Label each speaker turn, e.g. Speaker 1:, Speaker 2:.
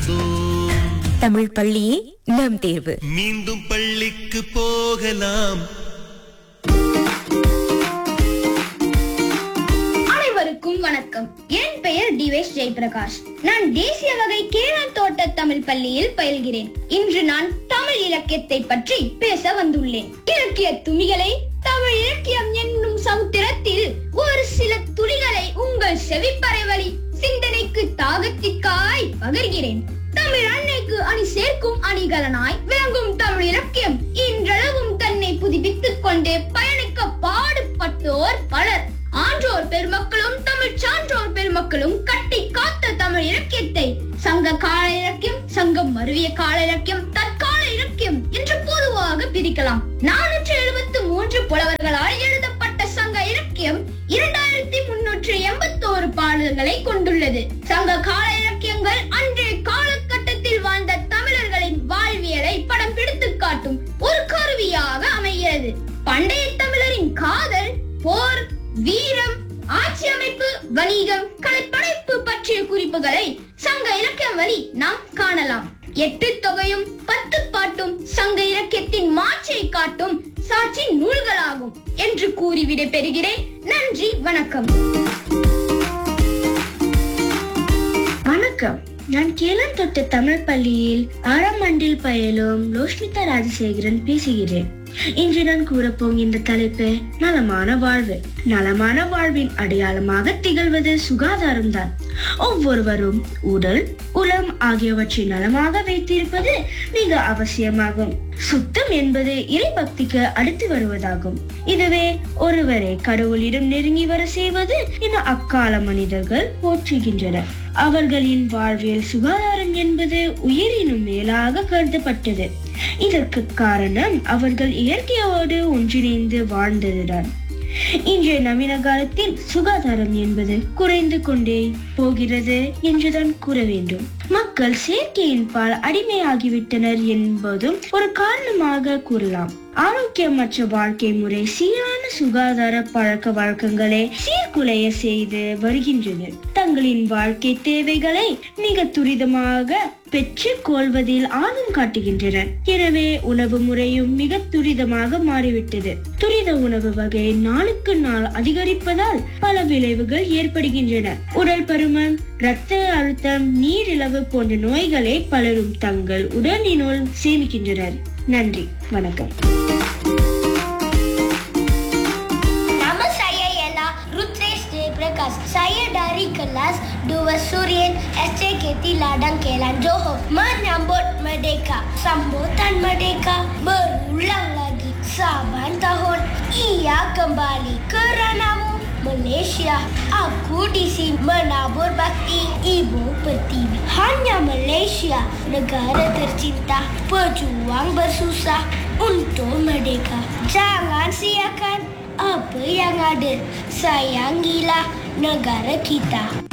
Speaker 1: தமிழ் பள்ளியே நம் தேர்வு
Speaker 2: மீண்டும் பள்ளிக்கு போகலாம்
Speaker 3: அனைவருக்கும் வணக்கம் என் பெயர் டிவேஷ் ஜெயபிரகாஷ் நான் தேசிய வகை கேரள தோட்ட தமிழ் பள்ளியில் பயில்கிறேன் இன்று நான் தமிழ் இலக்கியத்தை பற்றி பேச வந்துள்ளேன் இலக்கிய துணிகளை தமிழ் இலக்கியம் என்னும் சமுத்திரத்தில் ஒரு சில துளிகளை உங்கள் செவிப்பறை வழி சிந்தனைக்கு தாகத்திற்காய் பகர்கிறேன் தமிழ் அன்னைக்கு அணி சேர்க்கும் அணிகலனாய் விளங்கும் தமிழ் இலக்கியம் இன்றளவும் தன்னை புதுப்பித்துக் கொண்டு பயணிக்க பாடுபட்டோர் பலர் ஆன்றோர் பெருமக்களும் தமிழ் சான்றோர் பெருமக்களும் கட்டி காத்த தமிழ் இலக்கியத்தை சங்க கால இலக்கியம் சங்கம் மருவிய கால இலக்கியம் தற்கால இலக்கியம் என்று பொதுவாக பிரிக்கலாம் நானூற்று எழுபத்து மூன்று புலவர்களால் எழுதப்பட்ட சங்க இலக்கியம் இரண்டாயிரத்தி முன்னூற்று எண்பத்தோரு பாடல்களை கொண்டுள்ளது சங்க கால இலக்கியங்கள் அன்றைய காலகட்டத்தில் வாழ்ந்த தமிழர்களின் வாழ்வியலை படம் பிடித்து காட்டும் ஒரு கருவியாக அமைகிறது பண்டைய தமிழரின் காதல் போர் வீரம் ஆட்சி அமைப்பு வணிகம் கலைப்படைப்பு பற்றிய குறிப்புகளை சங்க இலக்கியம் வழி நாம் காணலாம் எட்டு தொகையும் பத்து பாட்டும் சங்க இலக்கியத்தின் மாட்சியை காட்டும் சாட்சி நூல்களாகும் என்று கூறி விடை பெறுகிறேன் நன்றி வணக்கம்
Speaker 4: வணக்கம் நான் கேளம் தொட்ட தமிழ் பள்ளியில் ஆறாம் ஆண்டில் பயிலும் லோஷ்மிதா ராஜசேகரன் பேசுகிறேன் இன்று நான் கூறப்போகின்ற தலைப்பு நலமான வாழ்வு நலமான வாழ்வின் அடையாளமாக திகழ்வது சுகாதாரம்தான் ஒவ்வொருவரும் உடல் உளம் ஆகியவற்றை நலமாக வைத்திருப்பது மிக அவசியமாகும் சுத்தம் என்பது இறை பக்திக்கு அடுத்து வருவதாகும் இதுவே ஒருவரை கடவுளிடம் நெருங்கி வர செய்வது என அக்கால மனிதர்கள் போற்றுகின்றனர் அவர்களின் வாழ்வியல் சுகாதாரம் என்பது உயிரினும் மேலாக கருதப்பட்டது இதற்கு காரணம் அவர்கள் இயற்கையோடு ஒன்றிணைந்து வாழ்ந்ததுதான் இன்றைய நவீன காலத்தில் சுகாதாரம் என்பது குறைந்து கொண்டே போகிறது என்றுதான் கூற வேண்டும் மக்கள் செயற்கையின் பால் அடிமையாகிவிட்டனர் என்பதும் ஒரு காரணமாக கூறலாம் ஆரோக்கியமற்ற வாழ்க்கை முறை சீரான சுகாதார பழக்க வழக்கங்களை சீர்குலைய செய்து வருகின்றனர் தங்களின் வாழ்க்கை தேவைகளை மிக துரிதமாக பெற்றுக் கொள்வதில் ஆர்வம் காட்டுகின்றனர் எனவே உணவு முறையும் மிக துரிதமாக மாறிவிட்டது துரித உணவு வகை நாளுக்கு நாள் அதிகரிப்பதால் பல விளைவுகள் ஏற்படுகின்றன உடல் பருமன் இரத்த அழுத்தம் நீரிழவு போன்ற நோய்களை பலரும் தங்கள் உடலினுள் சேமிக்கின்றனர் நன்றி வணக்கம்
Speaker 5: Nama saya ialah Rutresh Jayprakash. Saya dari kelas 2 Suryan SJKT Ladang Kelan Johor. Menyambut Merdeka. Sambutan Merdeka berulang lagi. Saban tahun ia kembali keranamu Malaysia. Aku di sini menabur bakti ibu pertiwi. Hanya Malaysia, negara tercinta, pejuang bersusah untuk merdeka. Jangan siakan apa yang ada. Sayangilah negara kita.